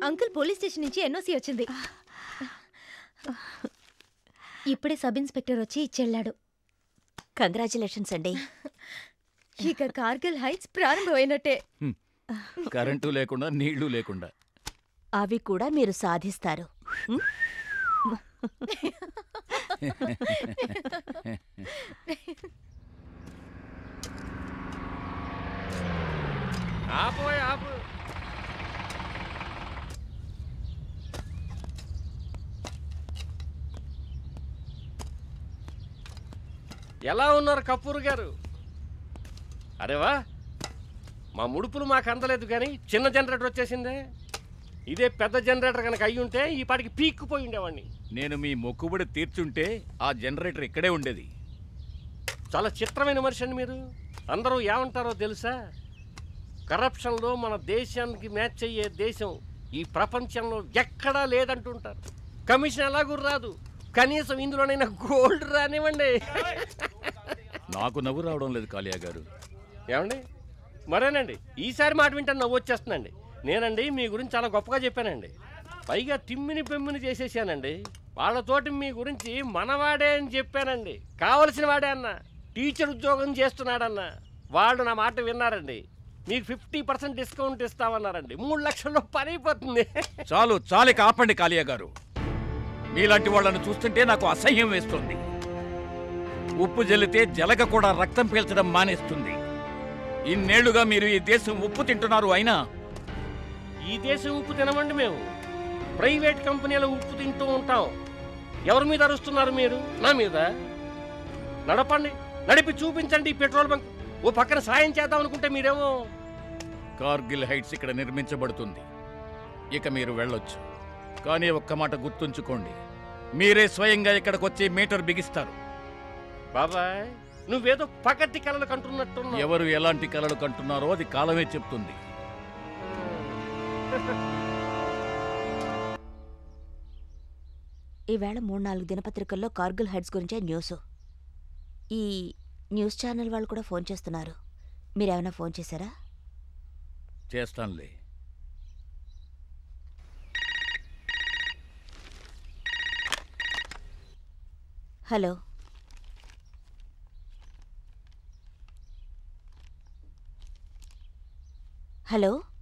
Uncle police station నుంచి NOC వచ్చింది ఇప్పుడే సబ్ ఇన్స్పెక్టర్ వచ్చి ఇచ్చెళ్ళాడు కంగ్రాచులేషన్స్ అండి ఇక కార్గిల్ హైట్స్ ప్రారంభమైనట్టే కరెంటు లేకుండా నీళ్లు లేకుండా అవి కూడా మీరు సాధిస్తారు ఉం? ఆపోయ్ ఆపు ఎలా ఉన్నారు కపూర్ గారు అరేవా మా ముడుపులు మాకు అందలేదు కానీ చిన్న జనరేటర్ వచ్చేసిందే ఇదే పెద్ద జనరేటర్ కనుక అయ్యి ఉంటే ఈ పాటికి పీక్కుపోయి ఉండేవాడిని నేను మీ మొక్కుబడి తీర్చుంటే ఆ జనరేటర్ ఇక్కడే ఉండేది చాలా చిత్రమైన మనిషి అండి మీరు అందరూ ఏమంటారో తెలుసా కరప్షన్లో మన దేశానికి మ్యాచ్ అయ్యే దేశం ఈ ప్రపంచంలో ఎక్కడా లేదంటుంటారు కమిషన్ ఎలాగూ రాదు కనీసం ఇందులోనైనా గోల్డ్ రానివ్వండి నాకు నవ్వు రావడం లేదు కాళియా గారు ఏమండి మరేనండి ఈసారి మాట వింటే నవ్వు వచ్చేస్తుందండి నేనండి మీ గురించి చాలా గొప్పగా చెప్పానండి పైగా తిమ్మిని పెమ్మిని చేసేసానండి వాళ్ళతోటి మీ గురించి మనవాడే అని చెప్పానండి కావలసిన వాడే అన్న టీచర్ ఉద్యోగం చేస్తున్నాడన్న వాళ్ళు నా మాట విన్నారండి మీకు ఫిఫ్టీ పర్సెంట్ డిస్కౌంట్ ఇస్తామన్నారండి మూడు లక్షల్లో పని అయిపోతుంది చాలు చాలిక ఆపండి కాళియా గారు మీలాంటి వాళ్ళను చూస్తుంటే నాకు అసహ్యం వేస్తుంది ఉప్పు జల్లితే జలగ కూడా రక్తం పీల్చడం మానేస్తుంది ఇన్నేళ్లుగా మీరు ఈ దేశం ఉప్పు తింటున్నారు అయినా ఈ దేశం ఉప్పు తినమండి మేము ప్రైవేట్ కంపెనీల ఉప్పు తింటూ ఉంటాం ఎవరి మీద అరుస్తున్నారు మీరు నా మీద నడపండి నడిపి చూపించండి ఈ పెట్రోల్ బంక్ ఓ పక్కన సాయం చేద్దాం అనుకుంటే మీరేమో కార్గిల్ హైట్స్ ఇక్కడ నిర్మించబడుతుంది ఇక మీరు వెళ్ళొచ్చు కానీ ఒక్క మాట గుర్తుంచుకోండి మీరే స్వయంగా ఇక్కడికి వచ్చి మీటర్ బిగిస్తారు బాబాయ్ నువ్వేదో పకటి కలలు కంటున్నట్టున్నావు ఎవరు ఎలాంటి కలలు కంటున్నారో అది కాలమే చెప్తుంది ఈవేళ మూడు నాలుగు దినపత్రికల్లో కార్గిల్ హెడ్స్ గురించే న్యూస్ ఈ న్యూస్ ఛానల్ వాళ్ళు కూడా ఫోన్ చేస్తున్నారు మీరేమైనా ఫోన్ చేశారా చేస్తానులే హలో హలో